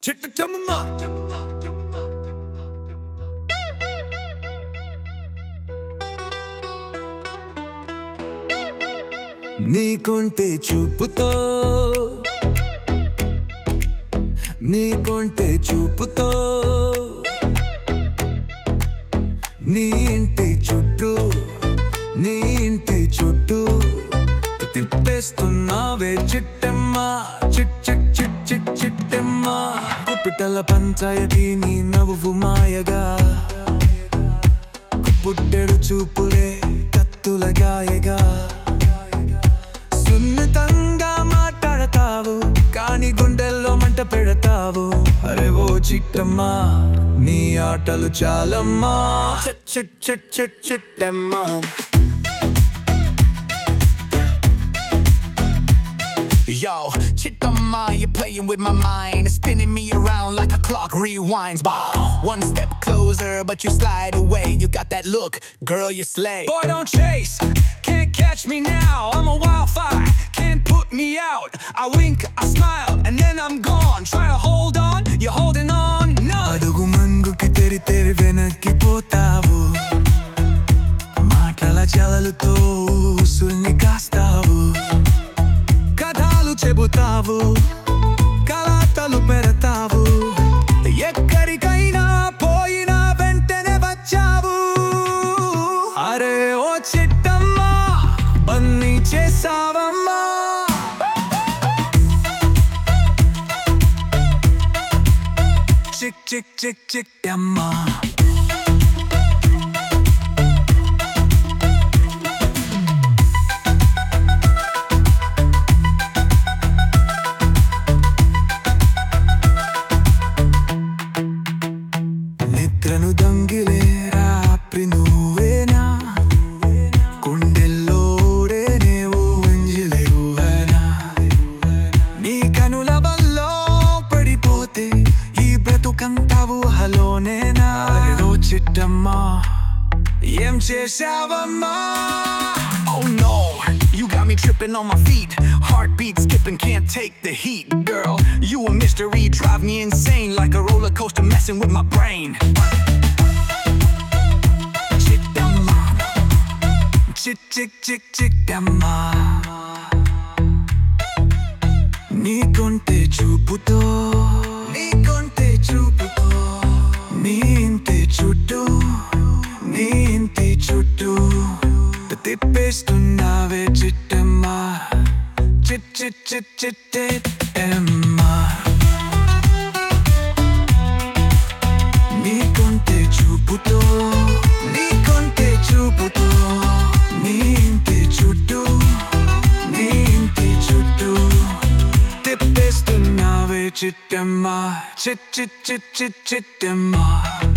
చిట్టమ్మ నీకుంటే చూపుతో నీకుంటే చూపుతో నీ ఇంటి చుట్టూ నీ ఇంటి చుట్టూ తిప్పేస్తున్నావే చిట్టమ్మ చిట్ చిట్ చిట్ చిట్ చిట్టమ్మ కుప్పిటల పంచాయతీ నీ నవ్వు మాయగా పుట్టెడు చూపులే కత్తుల గాయగా సున్నితంగా మాట్లాడతావు కానీ గుండెల్లో మంట పెడతావు అరే ఓ చిట్టమ్మా నీ ఆటలు చాలమ్మా చిట్ చిట్ చిట్ చిట్ Chittamma Yo, Chitama, you're playing with my mind, spinning me around like a clock rewinds. Bah. One step closer, but you slide away. You got that look, girl, you slay. Boy, don't chase, can't catch me now. I'm a wildfire, can't put me out. I wink, I smile, and then I'm gone. Try to hold on, you're holding on. No. అడుగు మంగుకి తెరి తెరి వెనక్కి పోతావు మాటల చలలతో ఉసుల్ని కాస్తావు కథలు చెబుతావు కళాతలు పెడతావు ఎక్కడికైనా పోయినా వెంటనే వచ్చావు అరే ఓ చిట్టమ్మా బన్నీ చేసావమ్మా చిక్ చిక్ చిక్ చిక్ అమ్మా నిద్రను దొంగిలే రాత్రి నువ్వేనా గుండెల్లోడేనేవో ఎంజిలేవువేనా నీ కనుల వల్లో పడిపోతే ఈ బ్రతుకంతావు హలోనేనా అదో చిట్టమ్మా ఏం చేశావమ్మా Oh no, you got me tripping on my feet. Heartbeat skipping, can't take the heat. Girl, you a mystery, drive me insane like a roller coaster messing with my brain. Chitama, చిక్ చిక్ చిక్ చిట్టమ్మా నీకుంటే చూపుతో నీకుంటే చూపుతో నీ ఇంటి చుట్టూ నీ ఇంటి చుట్టూ తిప్పేస్తున్నావే చిట్టమ్మా చిట్ చిట్ చిట్ చిట్టమ్మా నీకుంటే చూపుతో నీకుంటే చూపుతో నీ ఇంటి చుట్టూ నీ ఇంటి చుట్టూ తిప్పేస్తున్నావే చిట్టమ్మా చిట్ చిట్ చిట్ చిట్ చిట్టమ్మా